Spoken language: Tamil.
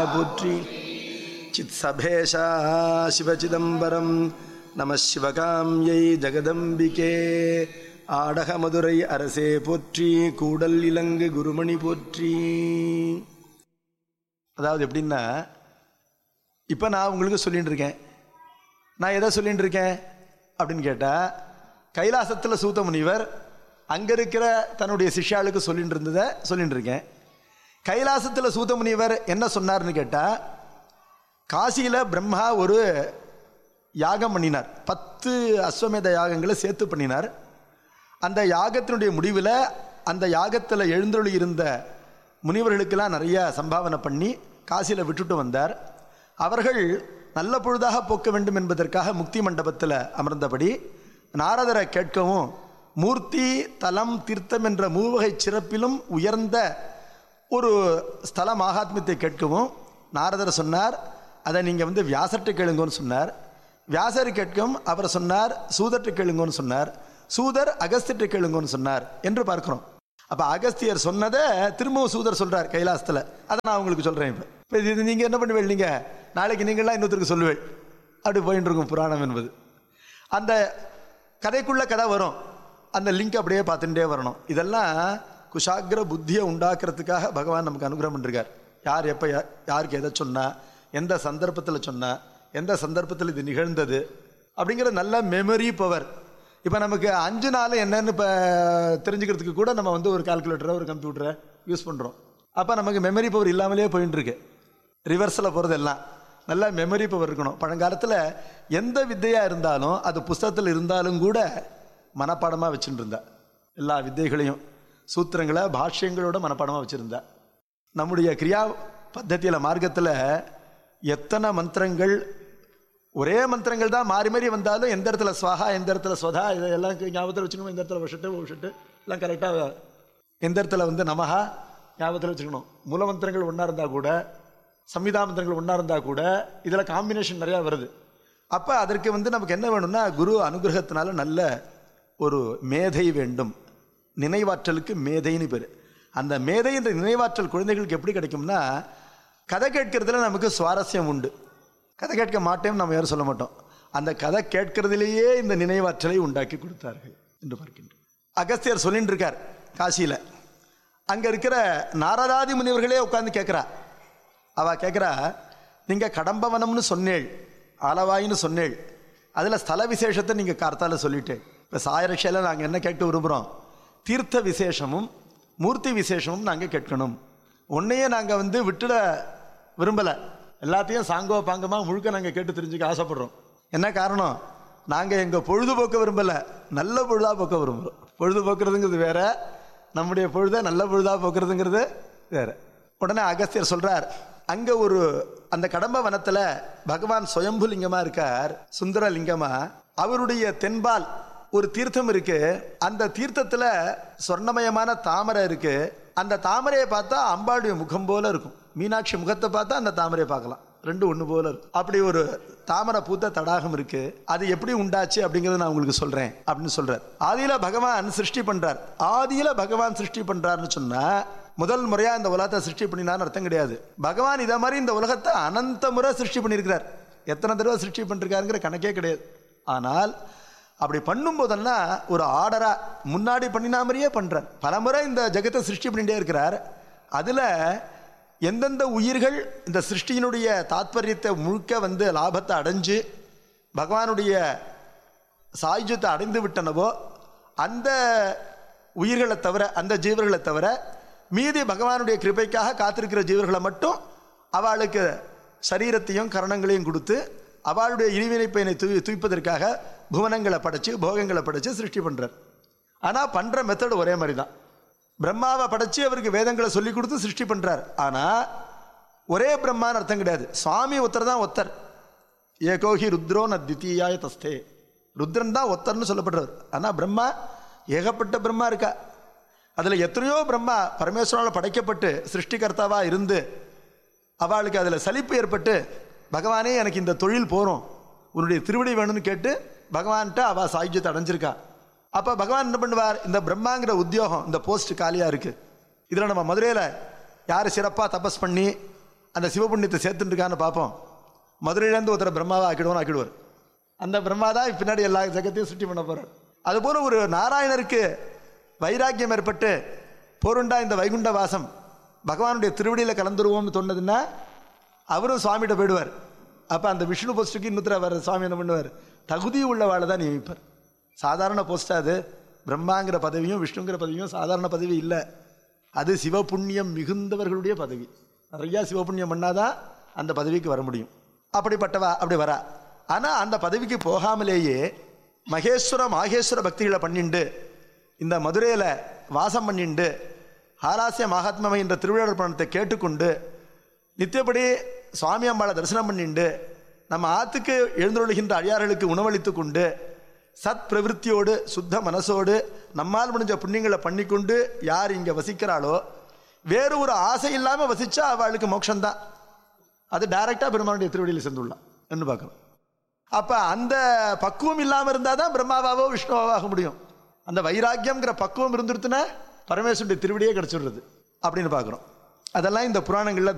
போற்றி சித் சபேஷா சிவசிதம்பரம் நம சிவகாமியை ஜெகதம்பிகே ஆடக மதுரை அரசே போற்றி கூடல் இலங்கு குருமணி போற்றி அதாவது எப்படின்னா இப்போ நான் உங்களுக்கு சொல்லிட்டு இருக்கேன் நான் எதை சொல்லிட்டு இருக்கேன் அப்படின்னு கேட்டால் கைலாசத்தில் சூத்த முனிவர் அங்கே இருக்கிற தன்னுடைய சிஷ்யாளுக்கு சொல்லிட்டு இருந்ததை சொல்லிட்டு இருக்கேன் கைலாசத்தில் சூத்த முனிவர் என்ன சொன்னார்னு கேட்டால் காசியில் பிரம்மா ஒரு யாகம் பண்ணினார் பத்து அஸ்வமேத யாகங்களை சேர்த்து பண்ணினார் அந்த யாகத்தினுடைய முடிவில் அந்த யாகத்தில் எழுந்தொழி இருந்த முனிவர்களுக்கெல்லாம் நிறைய சம்பாவனை பண்ணி காசியில் விட்டுட்டு வந்தார் அவர்கள் நல்ல பொழுதாக போக்க வேண்டும் என்பதற்காக முக்தி மண்டபத்தில் அமர்ந்தபடி நாரதரை கேட்கவும் மூர்த்தி தலம் தீர்த்தம் என்ற மூவகை சிறப்பிலும் உயர்ந்த ஒரு ஸ்தல மகாத்மியத்தை கேட்கவும் நாரதர் சொன்னார் அதை நீங்கள் வந்து வியாசர்கிட்ட கேளுங்கன்னு சொன்னார் வியாசர் கேட்கும் அவர் சொன்னார் சூதர்கிட்ட கேளுங்கன்னு சொன்னார் சூதர் அகஸ்தியர்கிட்ட கேளுங்கன்னு சொன்னார் என்று பார்க்கிறோம் அப்போ அகஸ்தியர் சொன்னதை திரும்பவும் சூதர் சொல்றார் கைலாசத்தில் அதை நான் உங்களுக்கு சொல்கிறேன் இப்போ இப்போ இது நீங்கள் என்ன பண்ணுவீங்க நீங்கள் நாளைக்கு நீங்களாம் இன்னொருத்தருக்கு சொல்லுவேள் அப்படி போயிட்டு இருக்கும் புராணம் என்பது அந்த கதைக்குள்ள கதை வரும் அந்த லிங்க் அப்படியே பார்த்துட்டே வரணும் இதெல்லாம் குஷாகிர புத்தியை உண்டாக்குறதுக்காக பகவான் நமக்கு அனுகிரகம் பண்ணிருக்கார் யார் எப்போ யாருக்கு எதை சொன்னா எந்த சந்தர்ப்பத்தில் சொன்னா எந்த சந்தர்ப்பத்தில் இது நிகழ்ந்தது அப்படிங்கிற நல்ல மெமரி பவர் இப்போ நமக்கு அஞ்சு நாள் என்னன்னு இப்போ தெரிஞ்சுக்கிறதுக்கு கூட நம்ம வந்து ஒரு கால்குலேட்டரை ஒரு கம்ப்யூட்டரை யூஸ் பண்ணுறோம் அப்போ நமக்கு மெமரி பவர் இல்லாமலே போயின்னு இருக்கு ரிவர்ஸில் போகிறது எல்லாம் நல்லா மெமரி பவர் இருக்கணும் பழங்காலத்தில் எந்த வித்தையாக இருந்தாலும் அது புஸ்தகத்தில் இருந்தாலும் கூட மனப்பாடமாக வச்சுட்டு இருந்தா எல்லா வித்தைகளையும் சூத்திரங்களை பாஷ்யங்களோட மனப்பாடமாக வச்சுருந்தா நம்முடைய கிரியா பத்தத்தியில் மார்க்கத்தில் எத்தனை மந்திரங்கள் ஒரே மந்திரங்கள் தான் மாறி மாறி வந்தாலும் எந்த இடத்துல ஸ்வாகா எந்த இடத்துல ஸ்வதா இதெல்லாம் ஞாபகத்தில் வச்சுக்கணும் எந்த இடத்துல விஷட்டு விஷட்டு எல்லாம் கரெக்டாக எந்த இடத்துல வந்து நமஹா ஞாபகத்தில் வச்சுக்கணும் மூல மந்திரங்கள் ஒன்றா இருந்தால் கூட சம்மிதா மந்திரங்கள் ஒன்றா இருந்தால் கூட இதில் காம்பினேஷன் நிறையா வருது அப்போ அதற்கு வந்து நமக்கு என்ன வேணும்னா குரு அனுகிரகத்தினால நல்ல ஒரு மேதை வேண்டும் நினைவாற்றலுக்கு மேதைன்னு பேர் அந்த மேதை என்ற நினைவாற்றல் குழந்தைகளுக்கு எப்படி கிடைக்கும்னா கதை கேட்கறதுல நமக்கு சுவாரஸ்யம் உண்டு கதை கேட்க மாட்டேன்னு நம்ம யாரும் சொல்ல மாட்டோம் அந்த கதை கேட்கறதுலேயே இந்த நினைவாற்றலை உண்டாக்கி கொடுத்தார்கள் என்று பார்க்கின்றோம் அகஸ்தியர் சொல்லிட்டு இருக்கார் காசியில் அங்கே இருக்கிற நாரதாதி முனிவர்களே உட்காந்து கேட்குறா அவள் கேட்குறா நீங்கள் கடம்பவனம்னு சொன்னேள் ஆலவாயின்னு சொன்னேள் அதில் ஸ்தல விசேஷத்தை நீங்கள் கார்த்தால சொல்லிட்டேன் இப்போ சாயரட்சையில் நாங்கள் என்ன கேட்க விரும்புகிறோம் தீர்த்த விசேஷமும் மூர்த்தி விசேஷமும் நாங்கள் கேட்கணும் உன்னையே நாங்கள் வந்து விட்டுட விரும்பலை எல்லாத்தையும் சாங்கோ பாங்கமாக முழுக்க நாங்கள் கேட்டு தெரிஞ்சுக்க ஆசைப்படுறோம் என்ன காரணம் நாங்கள் எங்கள் பொழுதுபோக்க விரும்பலை நல்ல பொழுதாக போக்க விரும்புகிறோம் பொழுதுபோக்குறதுங்கிறது வேற நம்முடைய பொழுதை நல்ல பொழுதாக போக்குறதுங்கிறது வேற உடனே அகஸ்தியர் சொல்றார் அங்கே ஒரு அந்த கடம்ப வனத்தில் பகவான் சுயம்பு லிங்கமாக இருக்கார் சுந்தர லிங்கமா அவருடைய தென்பால் ஒரு தீர்த்தம் இருக்கு அந்த தீர்த்தத்தில் சொர்ணமயமான தாமரை இருக்கு அந்த தாமரையை பார்த்தா அம்பாளுடைய முகம் போல இருக்கும் மீனாட்சி முகத்தை பார்த்தா அந்த தாமரையை பார்க்கலாம் ரெண்டு ஒன்று போல இருக்கும் அப்படி ஒரு தாமரை பூத்த தடாகம் இருக்கு அது எப்படி உண்டாச்சு அப்படிங்கறத நான் உங்களுக்கு சொல்றேன் அப்படின்னு சொல்றார் ஆதியில பகவான் சிருஷ்டி பண்றார் ஆதியில பகவான் சிருஷ்டி பண்றாருன்னு சொன்னா முதல் முறையா இந்த உலகத்தை சிருஷ்டி பண்ணினார்னு அர்த்தம் கிடையாது பகவான் இதை மாதிரி இந்த உலகத்தை அனந்த முறை சிருஷ்டி பண்ணியிருக்கிறார் எத்தனை தடவை சிருஷ்டி பண்ணிருக்காருங்கிற கணக்கே கிடையாது ஆனால் அப்படி பண்ணும்போதெல்லாம் ஒரு ஆர்டரா முன்னாடி பண்ணினா மாதிரியே பண்றார் பலமுறை இந்த ஜெகத்தை சிருஷ்டி பண்ணிட்டே இருக்கிறார் அதுல எந்தெந்த உயிர்கள் இந்த சிருஷ்டியினுடைய தாத்பரியத்தை முழுக்க வந்து லாபத்தை அடைஞ்சு பகவானுடைய சாயுஜத்தை அடைந்து விட்டனவோ அந்த உயிர்களை தவிர அந்த ஜீவர்களை தவிர மீதி பகவானுடைய கிருபைக்காக காத்திருக்கிற ஜீவர்களை மட்டும் அவளுக்கு சரீரத்தையும் கரணங்களையும் கொடுத்து அவளுடைய இழிவினை பயனை தூய் தூய்ப்பதற்காக புவனங்களை படைச்சு போகங்களை படைச்சு சிருஷ்டி பண்றார் ஆனால் பண்ற மெத்தட் ஒரே மாதிரி தான் பிரம்மாவை படைச்சு அவருக்கு வேதங்களை சொல்லி கொடுத்து சிருஷ்டி பண்றார் ஆனா ஒரே பிரம்மான்னு அர்த்தம் கிடையாது சுவாமி ஒருத்தர் தான் ஒத்தர் ஏகோஹி ருத்ரோ ந தித்தீயாய தஸ்தே ருத்ரன் தான் ஒத்தர்னு சொல்லப்படுறார் ஆனா பிரம்மா ஏகப்பட்ட பிரம்மா இருக்கா அதுல எத்தனையோ பிரம்மா பரமேஸ்வரால் படைக்கப்பட்டு சிருஷ்டிகர்த்தாவா இருந்து அவளுக்கு அதில் சலிப்பு ஏற்பட்டு பகவானே எனக்கு இந்த தொழில் போகிறோம் உன்னுடைய திருவடி வேணும்னு கேட்டு பகவான்கிட்ட அவள் சாயுஜத்தை அடைஞ்சிருக்கா அப்போ பகவான் என்ன பண்ணுவார் இந்த பிரம்மாங்கிற உத்தியோகம் இந்த போஸ்ட் காலியாக இருக்குது இதில் நம்ம மதுரையில் யார் சிறப்பாக தபஸ் பண்ணி அந்த சிவபுண்ணியத்தை சேர்த்துட்டு இருக்கான்னு பார்ப்போம் மதுரையிலேருந்து ஒருத்தரை பிரம்மாவை ஆக்கிடுவோம் ஆக்கிடுவார் அந்த பிரம்மா தான் பின்னாடி எல்லா ஜகத்தையும் சுற்றி பண்ண போகிறார் அதுபோல ஒரு நாராயணருக்கு வைராக்கியம் ஏற்பட்டு போருண்டா இந்த வைகுண்ட வாசம் பகவானுடைய திருவடியில் கலந்துருவோம்னு தோணுதுன்னா அவரும் சுவாமிகிட்ட போயிடுவார் அப்போ அந்த விஷ்ணு போஸ்ட்டுக்கு இன்னொருத்தர வர சுவாமி என்ன பண்ணுவார் தகுதி உள்ளவாளை தான் நியமிப்பார் சாதாரண போஸ்ட் அது பிரம்மாங்கிற பதவியும் விஷ்ணுங்கிற பதவியும் சாதாரண பதவி இல்லை அது சிவபுண்ணியம் மிகுந்தவர்களுடைய பதவி நிறையா சிவபுண்ணியம் பண்ணாதான் அந்த பதவிக்கு வர முடியும் அப்படிப்பட்டவா அப்படி வரா ஆனால் அந்த பதவிக்கு போகாமலேயே மகேஸ்வர மாகேஸ்வர பக்திகளை பண்ணிண்டு இந்த மதுரையில் வாசம் பண்ணிண்டு ஹாலாசிய மகாத்மமை என்ற திருவிழா பணத்தை கேட்டுக்கொண்டு நித்தியப்படி சுவாமி அம்பாளை தரிசனம் பண்ணிண்டு நம்ம ஆத்துக்கு எழுந்தருளுகின்ற அடியார்களுக்கு உணவளித்து கொண்டு சத் பிரவிற்த்தியோடு சுத்த மனசோடு நம்மால் முடிஞ்ச புண்ணியங்களை பண்ணிக்கொண்டு யார் இங்கே வசிக்கிறாளோ வேறு ஒரு ஆசை இல்லாமல் வசிச்சா அவளுக்கு மோட்சம்தான் அது டைரக்டாக பெருமானுடைய திருவடியில் சேர்ந்துள்ளான் என்று பார்க்கணும் அப்போ அந்த பக்குவம் இல்லாமல் இருந்தால் தான் பிரம்மாவாவோ விஷ்ணுவாவோ ஆக முடியும் அந்த வைராக்கியம்ங்கிற பக்குவம் இருந்துருத்துன்னா பரமேஸ்வருடைய திருவடியே கிடச்சிடுறது அப்படின்னு பார்க்குறோம் அதெல்லாம் இந்த புராணங்களில்